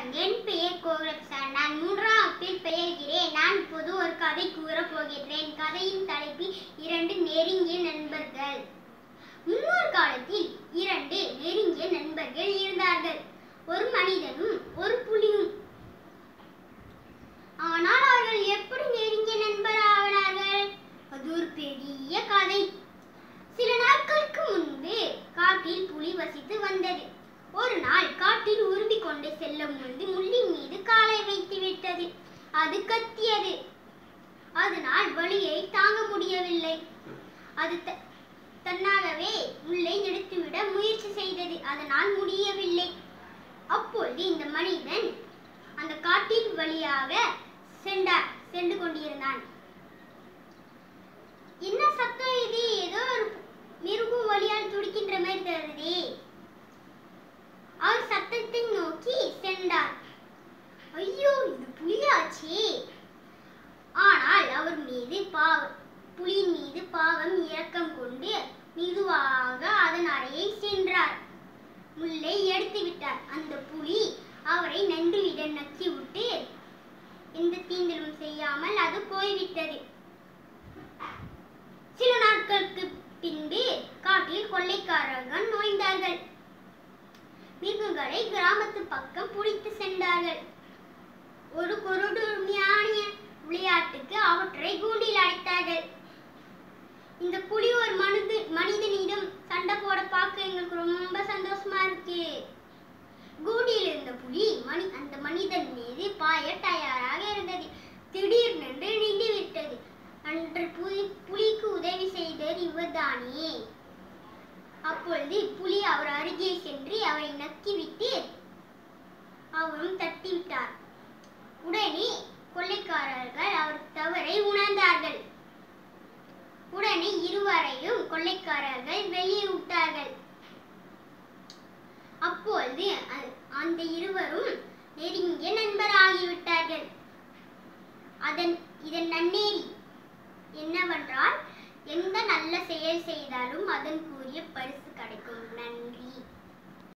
வணக்கம் என் பெயர் கோகுலசார் நான் மூன்றாம் வகுப்பில் பெயர்கிறேன் நான் இப்போது ஒரு கதை கூறப் போகின்றேன் கதையின் தலைப்பு இரண்டு நெருங்கிய நண்பர்கள் முன்னொரு காலத்தில் இரண்டு நெருங்கிய நண்பர்கள் இருந்தார்கள் ஒரு மனிதனும் ஒரு புலியும் ஆனால் அவர்கள் எப்படி நெருங்கிய நண்பர் ஆனார்கள் அது ஒரு பெரிய கதை சில நாட்களுக்கு முன்பு காட்டில் புலி வசித்து வந்தது ஒரு நாள் காட்டில் உருவி கொண்டு செல்லும் பொழுது முள்ளின் மீது காலை வைத்து விட்டது அது கத்தியது அதனால் வலியை தாங்க முடியவில்லை அது த- தன்னாகவே முள்ளை எடுத்துவிட முயற்சி செய்தது அதனால் முடியவில்லை அப்பொழுது இந்த மனிதன் அந்த காட்டின் வழியாக சென்றார் சென்று கொண்டிருந்தான் என்ன சத்தம் இது ஏதோ ஒரு மிருகம் வழியால் துடிக்கின்ற மாதிரி தருதே அவர் சத்தத்தை நோக்கி சென்றார் ஐயோ இது புலியாச்சே ஆனால் அவர் மீது பாவ புலியின் மீது பாவம் இரக்கம் கொண்டு மெதுவாக அதன் அறையை சென்றார் முல்லை எடுத்து விட்டார் அந்த புலி அவரை நன்றிவிட நக்கி விட்டு எந்த தீண்டலும் செய்யாமல் அது போய்விட்டது சில நாட்களுக்கு பின்பு காட்டில் கொள்ளைக்காரர்கள் நுழைந்தார்கள் மிருகங்களை கிராமத்து பக்கம் பிடித்து சென்றார்கள் ஒரு கொடுமையான விளையாட்டுக்கு அவற்றை கூண்டில் அடைத்தார்கள் இந்த புலி ஒரு மனித மனிதனிடம் சண்டை போட பார்க்க எங்களுக்கு ரொம்ப சந்தோஷமா இருக்கு கூண்டில் இருந்த புலி மனி அந்த மனிதன் மீது பாய தயாராக இருந்தது திடீர்னென்று நின்று விட்டது அன்று புலி புலிக்கு உதவி செய்தவர் இவர்தானே அப்பொழுது புலி அவர் அருகே சென்று அவரை நக்கிவிட்டு அவரும் தட்டிவிட்டார் உடனே கொள்ளைக்காரர்கள் அவர் தவறை உணர்ந்தார்கள் உடனே இருவரையும் கொள்ளைக்காரர்கள் வெளியே விட்டார்கள் அப்பொழுது அ- அந்த இருவரும் நெருங்கிய நண்பராகிவிட்டார்கள் அதன் இதன் நன்னேறி என்னவென்றால் எந்த நல்ல செயல் செய்தாலும் அதன் கூறிய பரிசு கிடைக்கும் நன்றி